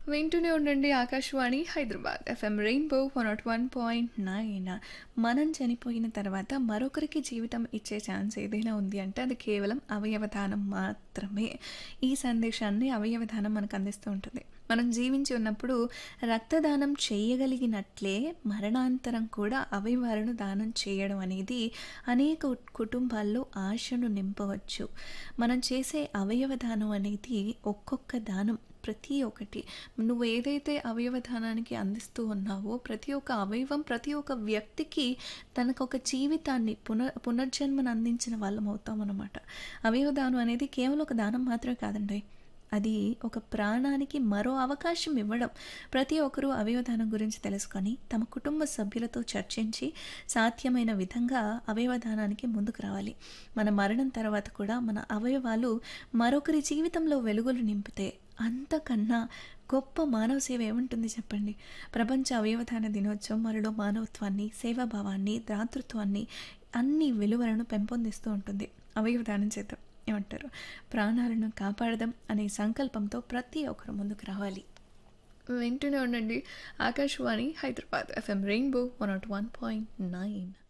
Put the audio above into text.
వింటూనే ఉండండి Akashvani Hyderabad FM Rainbow one nought one point nine మనం చనిపోయిన తర్వాత మరొకరికి జీవితం ఇచ్చే ఛాన్స్ ఏదైనా ఉంది అంటే అది కేవలం అవయవదానం మాత్రమే ఈ సందేశాన్ని అవయవదానం మనకు అందిస్తూ ఉంటుంది మనం జీవించి ఉన్నప్పుడు రక్తదానం చేయగలిగినట్లే మరణాంతరం కూడా అవయవాలను దానం చేయడం అనేది అనేక కుటుంబాల్లో ఆశను నింపవచ్చు మనం చేసే అవయవ దానం అనేది ఒక్కొక్క దానం ప్రతి ఒక్కటి నువ్వు ఏదైతే అవయవ దానానికి అందిస్తూ ఉన్నావో ప్రతి ఒక్క అవయవం ప్రతి ఒక్క వ్యక్తికి తనకు ఒక జీవితాన్ని పునర్ పునర్జన్మను అందించిన వాళ్ళం అవుతాం అన్నమాట అవయవ దానం అనేది కేవలం ఒక దానం మాత్రమే కాదండి అది ఒక ప్రాణానికి మరో అవకాశం ఇవ్వడం ప్రతి ఒక్కరూ అవయవదానం గురించి తెలుసుకొని తమ కుటుంబ సభ్యులతో చర్చించి సాధ్యమైన విధంగా అవయవదానానికి ముందుకు రావాలి మన మరణం తర్వాత కూడా మన అవయవాలు మరొకరి జీవితంలో వెలుగులు నింపితే అంతకన్నా గొప్ప మానవ సేవ ఏముంటుంది చెప్పండి ప్రపంచ అవయవదాన దినోత్సవం మనలో మానవత్వాన్ని సేవాభావాన్ని దాతృత్వాన్ని అన్ని విలువలను పెంపొందిస్తూ ఉంటుంది అవయవదానం చేద్దాం ఏమంటారు ప్రాణాలను కాపాడదాం అనే సంకల్పంతో ప్రతి ఒక్కరు ముందుకు రావాలి వింటూనే ఉండండి Akashvani Hyderabad FM Rainbow one nought one point nine